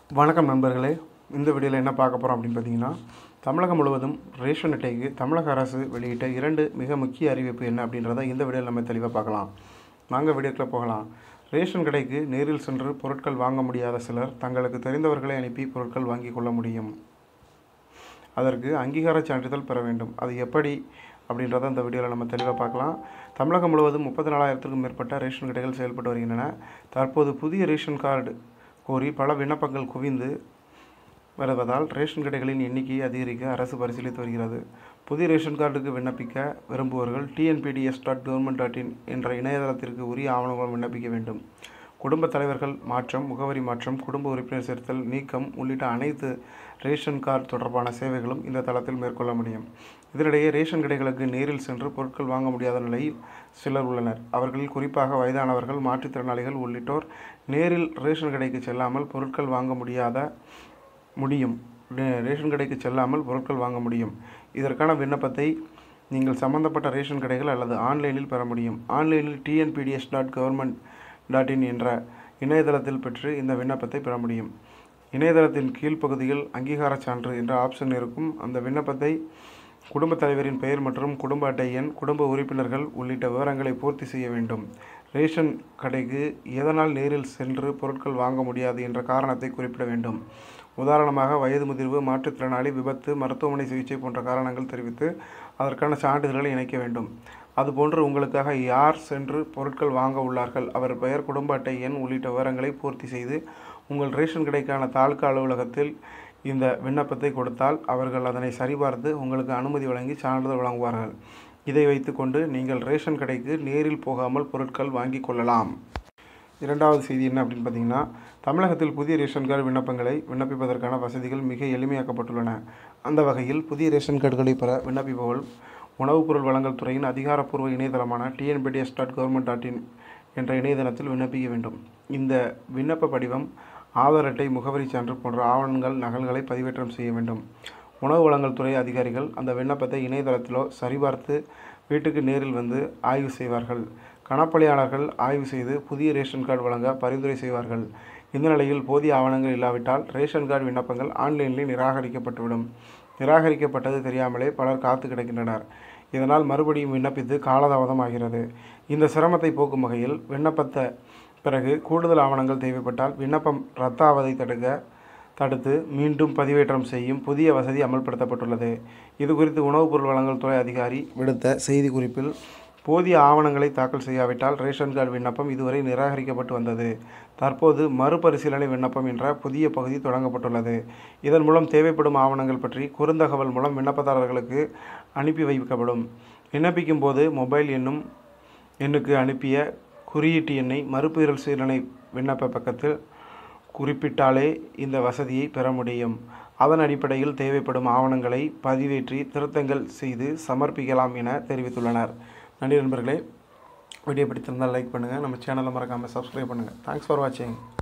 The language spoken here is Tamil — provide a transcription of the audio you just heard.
வணக்கம் நண்பர்களே இந்த வீடியோவில் என்ன பார்க்க போகிறோம் அப்படின்னு பார்த்தீங்கன்னா தமிழகம் முழுவதும் ரேஷன் அட்டைக்கு தமிழக அரசு வெளியிட்ட இரண்டு மிக முக்கிய அறிவிப்பு என்ன அப்படின்றத இந்த வீடியோவில் நம்ம தெளிவாக பார்க்கலாம் வாங்க வீடியோக்குள்ளே போகலாம் ரேஷன் கடைக்கு நேரில் சென்று பொருட்கள் வாங்க முடியாத சிலர் தங்களுக்கு தெரிந்தவர்களை அனுப்பி பொருட்கள் வாங்கிக் கொள்ள முடியும் அதற்கு அங்கீகார சான்றிதழ் பெற வேண்டும் அது எப்படி அப்படின்றத இந்த வீடியோவில் நம்ம தெளிவாக பார்க்கலாம் தமிழகம் முழுவதும் முப்பத்தி நாலாயிரத்திற்கும் மேற்பட்ட ரேஷன் கடைகள் செயல்பட்டு வருகின்றன தற்போது புதிய ரேஷன் கார்டு கோரி பல விண்ணப்பங்கள் குவிந்து வருவதால் ரேஷன் கடைகளின் எண்ணிக்கையை அதிகரிக்க அரசு பரிசீலித்து வருகிறது புதிய ரேஷன் கார்டுக்கு விண்ணப்பிக்க விரும்புவர்கள் TNPDS dot government dot in என்ற இணையதளத்திற்கு உரிய ஆவணங்களும் விண்ணப்பிக்க வேண்டும் குடும்பத் தலைவர்கள் மாற்றம் முகவரி மாற்றம் குடும்ப உறுப்பினர் சேர்த்தல் நீக்கம் உள்ளிட்ட அனைத்து ரேஷன் கார்டு தொடர்பான சேவைகளும் இந்த தளத்தில் மேற்கொள்ள முடியும் இதனிடையே ரேஷன் கடைகளுக்கு நேரில் சென்று பொருட்கள் வாங்க முடியாத நிலையில் சிலர் உள்ளனர் அவர்களில் குறிப்பாக வயதானவர்கள் மாற்றுத்திறனாளிகள் உள்ளிட்டோர் நேரில் ரேஷன் கடைக்கு செல்லாமல் பொருட்கள் வாங்க முடியாத முடியும் ரே- ரேஷன் கடைக்கு செல்லாமல் பொருட்கள் வாங்க முடியும் இதற்கான விண்ணப்பத்தை நீங்கள் சம்பந்தப்பட்ட ரேஷன் கடைகள் அல்லது ஆன்லைனில் பெற முடியும் ஆன்லைனில் TNPDS dot government dot in என்ற இணையதளத்தில் பெற்று இந்த விண்ணப்பத்தை பெற முடியும் இணையதளத்தின் கீழ்ப்பகுதியில் அங்கீகார சான்று என்ற ஆப்ஷன் இருக்கும் அந்த விண்ணப்பத்தை குடும்பத் தலைவரின் பெயர் மற்றும் குடும்ப அட்டை எண் குடும்ப உறுப்பினர்கள் உள்ளிட்ட விவரங்களை பூர்த்தி செய்ய வேண்டும் ரேஷன் கடைக்கு எதனால் நேரில் சென்று பொருட்கள் வாங்க முடியாது என்ற காரணத்தை குறிப்பிட வேண்டும் உதாரணமாக வயது முதிர்வு மாற்றுத்திறனாளி விபத்து மருத்துவமனை சிகிச்சை போன்ற காரணங்கள் தெரிவித்து அதற்கான சான்றிதழ்களை இணைக்க வேண்டும் அதுபோன்று உங்களுக்காக யார் சென்று பொருட்கள் வாங்க உள்ளார்கள் அவர் பெயர் குடும்ப அட்டை எண் உள்ளிட்ட விவரங்களை பூர்த்தி செய்து உங்கள் ரேஷன் கடைக்கான தாலுகா அலுவலகத்தில் இந்த விண்ணப்பத்தை கொடுத்தால் அவர்கள் அதனை சரிபார்த்து உங்களுக்கு அனுமதி வழங்கி சான்றிதழ் வழங்குவார்கள் இதை வைத்துக்கொண்டு நீங்கள் ரேஷன் கடைக்கு நேரில் போகாமல் பொருட்கள் வாங்கிக் கொள்ளலாம் இரண்டாவது செய்தி என்ன அப்படின்னு பார்த்தீங்கன்னா தமிழகத்தில் புதிய ரேஷன் கார்டு விண்ணப்பங்களை விண்ணப்பிப்பதற்கான வசதிகள் மிக எளிமையாக்கப்பட்டுள்ளன அந்த வகையில் புதிய ரேஷன் கார்டுகளை பெற விண்ணப்பிப்பவர்கள் உணவுப் பொருள் வழங்கல் துறையின் அதிகாரப்பூர்வ இணையதளமான TNPDS dot government dot in என்ற இணையதளத்தில் விண்ணப்பிக்க வேண்டும் இந்த விண்ணப்ப படிவம் ஆதார் அட்டை முகவரி சான்று போன்ற ஆவணங்கள் நகல்களை பதிவேற்றம் செய்ய வேண்டும் உணவு வழங்கல் துறை அதிகாரிகள் அந்த விண்ணப்பத்தை இணையதளத்திலோ சரிபார்த்து வீட்டுக்கு நேரில் வந்து ஆய்வு செய்வார்கள் கணப்பணியாளர்கள் ஆய்வு செய்து புதிய ரேஷன் கார்டு வழங்க பரிந்துரை செய்வார்கள் இந்த நிலையில் போதிய ஆவணங்கள் இல்லாவிட்டால் ரேஷன் கார்டு விண்ணப்பங்கள் ஆன்லைனில் நிராகரிக்கப்பட்டுவிடும் நிராகரிக்கப்பட்டது தெரியாமலே பலர் காத்து கிடக்கின்றனர் இதனால் மறுபடியும் விண்ணப்பித்து காலதாமதம் ஆகிறது இந்த சிரமத்தை போக்கும் வகையில் விண்ணப்பத்த பிறகு கூடுதல் ஆவணங்கள் தேவைப்பட்டால் விண்ணப்பம் ரத்தாவதை தடுக்க தடுத்து மீண்டும் பதிவேற்றம் செய்யும் புதிய வசதி அமல்படுத்தப்பட்டுள்ளது இது குறித்து உணவுப் பொருள் வழங்கல் துறை அதிகாரி விடுத்த செய்திக்குறிப்பில் போதிய ஆவணங்களை தாக்கல் செய்யாவிட்டால் ரேஷன் கார்டு விண்ணப்பம் இதுவரை நிராகரிக்கப்பட்டு வந்தது தற்போது மறுபரிசீலனை விண்ணப்பம் என்ற புதிய பகுதி தொடங்கப்பட்டுள்ளது இதன் மூலம் தேவைப்படும் ஆவணங்கள் பற்றி குறுந்தகவல் மூலம் விண்ணப்பதாரர்களுக்கு அனுப்பி வைக்கப்படும் விண்ணப்பிக்கும் போது மொபைல் எண்ணும் எண்ணுக்கு அனுப்பிய குறியீட்டு எண்ணை மறுபரிசீலனை விண்ணப்ப பக்கத்தில் குறிப்பிட்டாலே இந்த வசதியை பெற முடியும் அதன் அடிப்படையில் தேவைப்படும் ஆவணங்களை பதிவேற்றி திருத்தங்கள் செய்து சமர்ப்பிக்கலாம் என தெரிவித்துள்ளனர் நன்றி நண்பர்களே வீடியோ பிடித்திருந்தால் லைக் பண்ணுங்கள் நம்ம சேனலை மறக்காமல் சப்ஸ்கிரைப் பண்ணுங்கள் தேங்க்ஸ் ஃபார் வாட்சிங்